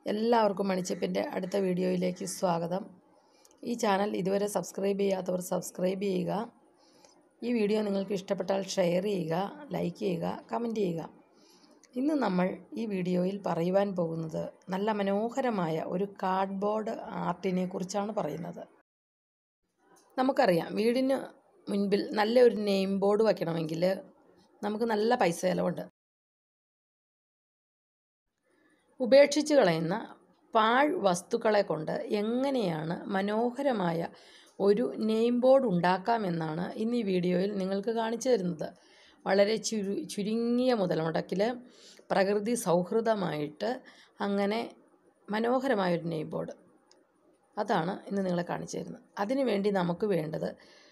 എല്ലാവർക്കും മണിച്ചപ്പിൻ്റെ അടുത്ത വീഡിയോയിലേക്ക് സ്വാഗതം ഈ ചാനൽ ഇതുവരെ സബ്സ്ക്രൈബ് ചെയ്യാത്തവർ സബ്സ്ക്രൈബ് ചെയ്യുക ഈ വീഡിയോ നിങ്ങൾക്ക് ഇഷ്ടപ്പെട്ടാൽ ഷെയർ ചെയ്യുക ലൈക്ക് ചെയ്യുക കമൻറ്റ് ചെയ്യുക ഇന്ന് നമ്മൾ ഈ വീഡിയോയിൽ പറയുവാൻ പോകുന്നത് നല്ല മനോഹരമായ ഒരു കാർഡ്ബോർഡ് ആർട്ടിനെ കുറിച്ചാണ് പറയുന്നത് നമുക്കറിയാം വീടിന് മുൻപിൽ നല്ല ഒരു നെയിം ബോർഡ് വയ്ക്കണമെങ്കിൽ നമുക്ക് നല്ല പൈസ ചിലവുണ്ട് ഉപേക്ഷിച്ച് കളയുന്ന പാഴ് വസ്തുക്കളെ കൊണ്ട് എങ്ങനെയാണ് മനോഹരമായ ഒരു നെയിം ബോർഡ് ഉണ്ടാക്കാമെന്നാണ് ഇന്ന് ഈ വീഡിയോയിൽ നിങ്ങൾക്ക് കാണിച്ചു തരുന്നത് വളരെ ചുരു ചുരുങ്ങിയ മുതൽ മുടക്കിൽ പ്രകൃതി സൗഹൃദമായിട്ട് അങ്ങനെ മനോഹരമായൊരു നെയിം ബോർഡ് അതാണ് ഇന്ന് നിങ്ങളെ കാണിച്ചു തരുന്നത് അതിനു വേണ്ടി നമുക്ക് വേണ്ടത്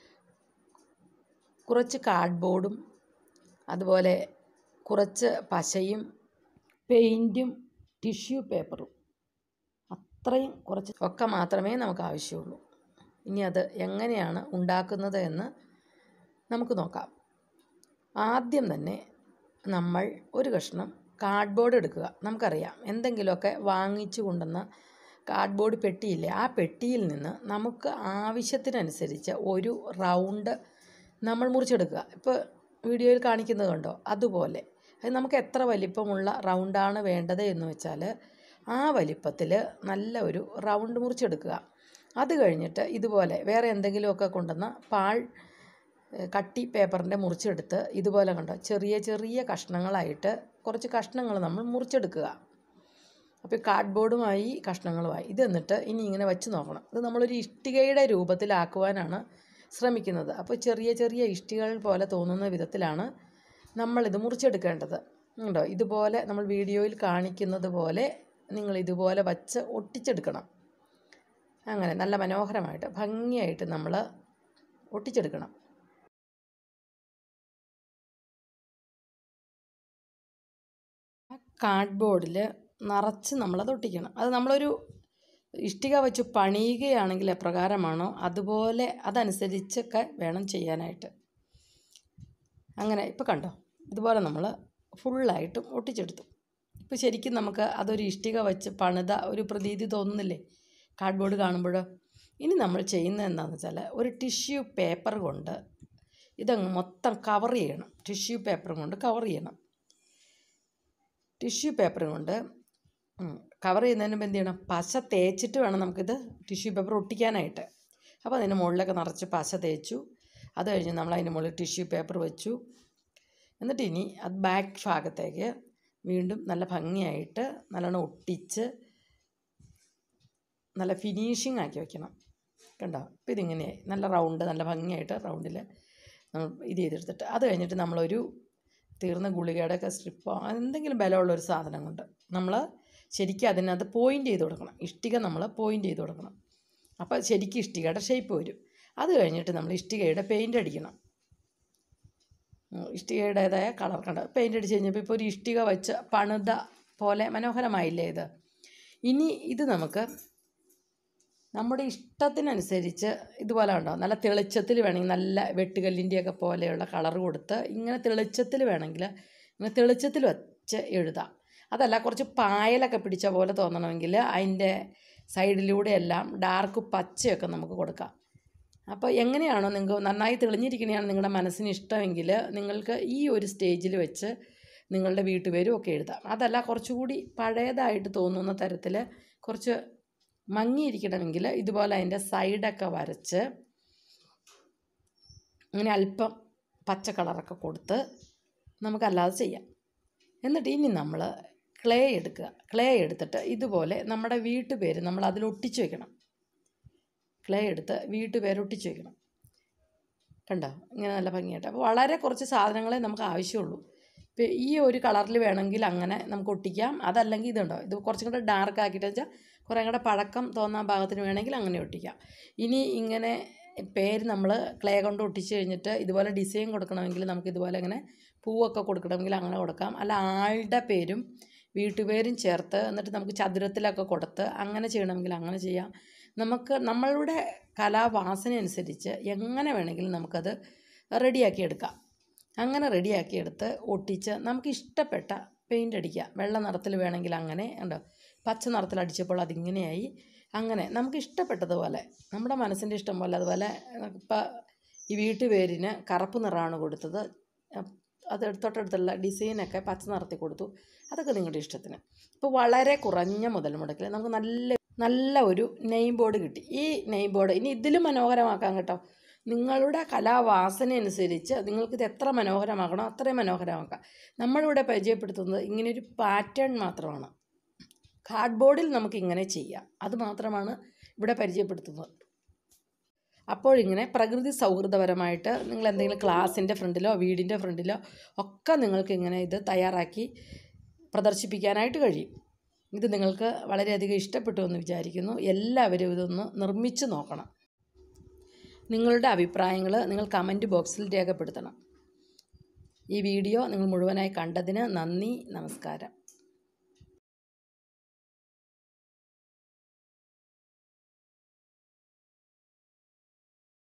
കുറച്ച് കാർഡ്ബോർഡും അതുപോലെ കുറച്ച് പശയും പെയിൻറ്റും ടിഷ്യൂ പേപ്പറും അത്രയും കുറച്ച് ഒക്കെ മാത്രമേ നമുക്ക് ആവശ്യമുള്ളൂ ഇനി അത് എങ്ങനെയാണ് ഉണ്ടാക്കുന്നത് എന്ന് നമുക്ക് നോക്കാം ആദ്യം തന്നെ നമ്മൾ ഒരു കഷ്ണം കാർഡ്ബോർഡ് എടുക്കുക നമുക്കറിയാം എന്തെങ്കിലുമൊക്കെ വാങ്ങിച്ചു കൊണ്ടുവന്ന കാർഡ്ബോർഡ് പെട്ടിയില്ലേ ആ പെട്ടിയിൽ നിന്ന് നമുക്ക് ആവശ്യത്തിനനുസരിച്ച് ഒരു റൗണ്ട് നമ്മൾ മുറിച്ചെടുക്കുക ഇപ്പോൾ വീഡിയോയിൽ കാണിക്കുന്നത് കണ്ടോ അതുപോലെ അത് നമുക്ക് എത്ര വലിപ്പമുള്ള റൗണ്ടാണ് വേണ്ടത് എന്ന് വെച്ചാൽ ആ വലിപ്പത്തിൽ നല്ല ഒരു റൗണ്ട് മുറിച്ചെടുക്കുക അത് കഴിഞ്ഞിട്ട് ഇതുപോലെ വേറെ എന്തെങ്കിലുമൊക്കെ കൊണ്ടുവന്ന പാഴ് കട്ടി പേപ്പറിൻ്റെ മുറിച്ചെടുത്ത് ഇതുപോലെ കണ്ടോ ചെറിയ ചെറിയ കഷ്ണങ്ങളായിട്ട് കുറച്ച് കഷ്ണങ്ങൾ നമ്മൾ മുറിച്ചെടുക്കുക അപ്പോൾ കാർഡ്ബോർഡുമായി കഷ്ണങ്ങളുമായി ഇത് എന്നിട്ട് ഇനി ഇങ്ങനെ വെച്ച് നോക്കണം ഇത് നമ്മളൊരു ഇഷ്ടികയുടെ രൂപത്തിലാക്കുവാനാണ് ശ്രമിക്കുന്നത് അപ്പോൾ ചെറിയ ചെറിയ ഇഷ്ടികൾ പോലെ തോന്നുന്ന വിധത്തിലാണ് നമ്മളിത് മുറിച്ചെടുക്കേണ്ടത് ഉണ്ടോ ഇതുപോലെ നമ്മൾ വീഡിയോയിൽ കാണിക്കുന്നത് പോലെ നിങ്ങൾ ഇതുപോലെ വച്ച് ഒട്ടിച്ചെടുക്കണം അങ്ങനെ നല്ല മനോഹരമായിട്ട് ഭംഗിയായിട്ട് നമ്മൾ ഒട്ടിച്ചെടുക്കണം കാർഡ്ബോർഡിൽ നിറച്ച് നമ്മളത് ഒട്ടിക്കണം അത് നമ്മളൊരു ഇഷ്ടിക വെച്ച് പണിയുകയാണെങ്കിൽ എപ്രകാരമാണോ അതുപോലെ അതനുസരിച്ചൊക്കെ വേണം ചെയ്യാനായിട്ട് അങ്ങനെ ഇപ്പോൾ കണ്ടോ ഇതുപോലെ നമ്മൾ ഫുള്ളായിട്ടും ഒട്ടിച്ചെടുത്തു ഇപ്പോൾ ശരിക്കും നമുക്ക് അതൊരു ഇഷ്ടിക വെച്ച് പണിത ഒരു പ്രതീതി തോന്നുന്നില്ലേ കാർഡ്ബോർഡ് കാണുമ്പോൾ ഇനി നമ്മൾ ചെയ്യുന്നത് എന്താണെന്ന് വെച്ചാൽ ഒരു ടിഷ്യൂ പേപ്പർ കൊണ്ട് ഇതങ്ങ് മൊത്തം കവർ ചെയ്യണം ടിഷ്യൂ പേപ്പർ കൊണ്ട് കവർ ചെയ്യണം ടിഷ്യൂ പേപ്പർ കൊണ്ട് കവർ ചെയ്യുന്നതിന് മുമ്പ് എന്ത് ചെയ്യണം പശ തേച്ചിട്ട് വേണം നമുക്കിത് ടിഷ്യൂ പേപ്പർ ഒട്ടിക്കാനായിട്ട് അപ്പോൾ അതിൻ്റെ മുകളിലൊക്കെ നിറച്ച് പശ തേച്ചു അത് കഴിഞ്ഞ് നമ്മൾ അതിൻ്റെ മുകളിൽ ടിഷ്യൂ പേപ്പർ വെച്ചു എന്നിട്ട് ഇനി അത് ബാക്ക് ഭാഗത്തേക്ക് വീണ്ടും നല്ല ഭംഗിയായിട്ട് നല്ലോണം ഒട്ടിച്ച് നല്ല ഫിനിഷിങ് ആക്കി വെക്കണം കണ്ടോ അപ്പോൾ ഇതിങ്ങനെയായി നല്ല റൗണ്ട് നല്ല ഭംഗിയായിട്ട് റൗണ്ടിൽ നമ്മൾ ഇത് ചെയ്തെടുത്തിട്ട് അത് കഴിഞ്ഞിട്ട് നമ്മളൊരു തീർന്ന ഗുളികയുടെ ഒക്കെ സ്ട്രിപ്പോ എന്തെങ്കിലും ബലമുള്ള ഒരു സാധനം കൊണ്ട് നമ്മൾ ശരിക്കും അതിനകത്ത് പോയിൻ്റ് ചെയ്ത് കൊടുക്കണം ഇഷ്ടിക നമ്മൾ പോയിൻ്റ് ചെയ്ത് കൊടുക്കണം അപ്പോൾ ശരിക്കും ഇഷ്ടികയുടെ ഷേപ്പ് വരും അത് കഴിഞ്ഞിട്ട് നമ്മൾ ഇഷ്ടികയുടെ പെയിൻ്റ് അടിക്കണം ഇഷ്ടികയുടേതായ കളർ കണ്ട പെയിൻ്റ് അടിച്ച് കഴിഞ്ഞപ്പോൾ ഇപ്പോൾ ഒരു ഇഷ്ടിക വെച്ച് പണിത പോലെ മനോഹരമായില്ലേ ഇത് ഇനി ഇത് നമുക്ക് നമ്മുടെ ഇഷ്ടത്തിനനുസരിച്ച് ഇതുപോലെ ഉണ്ടോ നല്ല തെളിച്ചത്തിൽ വേണമെങ്കിൽ നല്ല വെട്ടുകല്ലിൻ്റെയൊക്കെ പോലെയുള്ള കളർ കൊടുത്ത് ഇങ്ങനെ തെളിച്ചത്തിൽ വേണമെങ്കിൽ ഇങ്ങനെ തെളിച്ചത്തിൽ വെച്ച് എഴുതാം അതല്ല കുറച്ച് പായലൊക്കെ പിടിച്ച പോലെ തോന്നണമെങ്കിൽ അതിൻ്റെ സൈഡിലൂടെയെല്ലാം ഡാർക്ക് പച്ചയൊക്കെ നമുക്ക് കൊടുക്കാം അപ്പോൾ എങ്ങനെയാണോ നിങ്ങൾക്ക് നന്നായി തെളിഞ്ഞിരിക്കണെയാണ് നിങ്ങളുടെ മനസ്സിന് ഇഷ്ടമെങ്കിൽ നിങ്ങൾക്ക് ഈ ഒരു സ്റ്റേജിൽ വെച്ച് നിങ്ങളുടെ വീട്ടുപേരും ഒക്കെ എഴുതാം അതല്ല കുറച്ചുകൂടി പഴയതായിട്ട് തോന്നുന്ന തരത്തിൽ കുറച്ച് മങ്ങിയിരിക്കണമെങ്കിൽ ഇതുപോലെ അതിൻ്റെ സൈഡൊക്കെ വരച്ച് അങ്ങനെ അല്പം പച്ച കളറൊക്കെ കൊടുത്ത് നമുക്കല്ലാതെ ചെയ്യാം എന്നിട്ട് ഇനി നമ്മൾ ക്ലേ എടുക്കുക ക്ലേ എടുത്തിട്ട് ഇതുപോലെ നമ്മുടെ വീട്ടുപേര് നമ്മൾ അതിൽ ഒട്ടിച്ച് വെക്കണം ക്ലേ എടുത്ത് വീട്ടുപേര് ഒട്ടിച്ച് വെക്കണം കണ്ടോ ഇങ്ങനെ നല്ല ഭംഗിയായിട്ട് അപ്പോൾ വളരെ കുറച്ച് സാധനങ്ങളെ നമുക്ക് ആവശ്യമുള്ളൂ ഇപ്പോൾ ഈ ഒരു കളറിൽ വേണമെങ്കിൽ അങ്ങനെ നമുക്ക് ഒട്ടിക്കാം അതല്ലെങ്കിൽ ഇതുണ്ടോ ഇത് കുറച്ചും കൂടെ ഡാർക്ക് ആക്കിയിട്ട് വെച്ചാൽ കുറേ കൂടെ പഴക്കം തോന്നാൻ പാകത്തിന് വേണമെങ്കിൽ അങ്ങനെ ഒട്ടിക്കാം ഇനി ഇങ്ങനെ പേര് നമ്മൾ ക്ലേ കൊണ്ട് ഒട്ടിച്ച് കഴിഞ്ഞിട്ട് ഇതുപോലെ ഡിസൈൻ കൊടുക്കണമെങ്കിൽ നമുക്ക് ഇതുപോലെ ഇങ്ങനെ പൂവൊക്കെ കൊടുക്കണമെങ്കിൽ അങ്ങനെ കൊടുക്കാം അല്ല ആളുടെ പേരും വീട്ടുപേരും ചേർത്ത് എന്നിട്ട് നമുക്ക് ചതുരത്തിലൊക്കെ കൊടുത്ത് അങ്ങനെ ചെയ്യണമെങ്കിൽ അങ്ങനെ ചെയ്യാം നമുക്ക് നമ്മളുടെ കലാവാസന അനുസരിച്ച് എങ്ങനെ വേണമെങ്കിലും നമുക്കത് റെഡിയാക്കി എടുക്കാം അങ്ങനെ റെഡിയാക്കി എടുത്ത് ഒട്ടിച്ച് നമുക്ക് ഇഷ്ടപ്പെട്ട പെയിൻ്റ് അടിക്കുക വെള്ള നിറത്തിൽ വേണമെങ്കിൽ അങ്ങനെ ഉണ്ടോ പച്ച നിറത്തിൽ അടിച്ചപ്പോൾ അതിങ്ങനെയായി അങ്ങനെ നമുക്ക് ഇഷ്ടപ്പെട്ടതുപോലെ നമ്മുടെ മനസ്സിൻ്റെ ഇഷ്ടം പോലെ അതുപോലെ ഇപ്പം ഈ വീട്ടുപേരിന് കറുപ്പ് നിറമാണ് കൊടുത്തത് അത് തൊട്ടടുത്തുള്ള ഡിസൈനൊക്കെ പച്ച നിറത്തിൽ കൊടുത്തു അതൊക്കെ നിങ്ങളുടെ ഇഷ്ടത്തിന് ഇപ്പോൾ വളരെ കുറഞ്ഞ മുതൽ മുടക്കിൽ നമുക്ക് നല്ല നല്ല ഒരു നെയിം ബോർഡ് കിട്ടി ഈ നെയിം ബോർഡ് ഇനി ഇതിലും മനോഹരമാക്കാം കേട്ടോ നിങ്ങളുടെ കലാവാസന അനുസരിച്ച് നിങ്ങൾക്കിത് എത്ര മനോഹരമാക്കണോ അത്രയും മനോഹരമാക്കാം നമ്മളിവിടെ പരിചയപ്പെടുത്തുന്നത് ഇങ്ങനെയൊരു പാറ്റേൺ മാത്രമാണ് കാർഡ്ബോർഡിൽ നമുക്ക് ഇങ്ങനെ ചെയ്യാം അത് മാത്രമാണ് ഇവിടെ പരിചയപ്പെടുത്തുന്നത് അപ്പോൾ ഇങ്ങനെ പ്രകൃതി സൗഹൃദപരമായിട്ട് നിങ്ങൾ എന്തെങ്കിലും ക്ലാസ്സിൻ്റെ ഫ്രണ്ടിലോ വീടിൻ്റെ ഫ്രണ്ടിലോ ഒക്കെ നിങ്ങൾക്ക് ഇങ്ങനെ ഇത് തയ്യാറാക്കി പ്രദർശിപ്പിക്കാനായിട്ട് കഴിയും ഇത് നിങ്ങൾക്ക് വളരെയധികം ഇഷ്ടപ്പെട്ടു എന്ന് വിചാരിക്കുന്നു എല്ലാവരും ഇതൊന്ന് നിർമ്മിച്ച് നോക്കണം നിങ്ങളുടെ അഭിപ്രായങ്ങൾ നിങ്ങൾ കമൻറ്റ് ബോക്സിൽ രേഖപ്പെടുത്തണം ഈ വീഡിയോ നിങ്ങൾ മുഴുവനായി കണ്ടതിന് നന്ദി നമസ്കാരം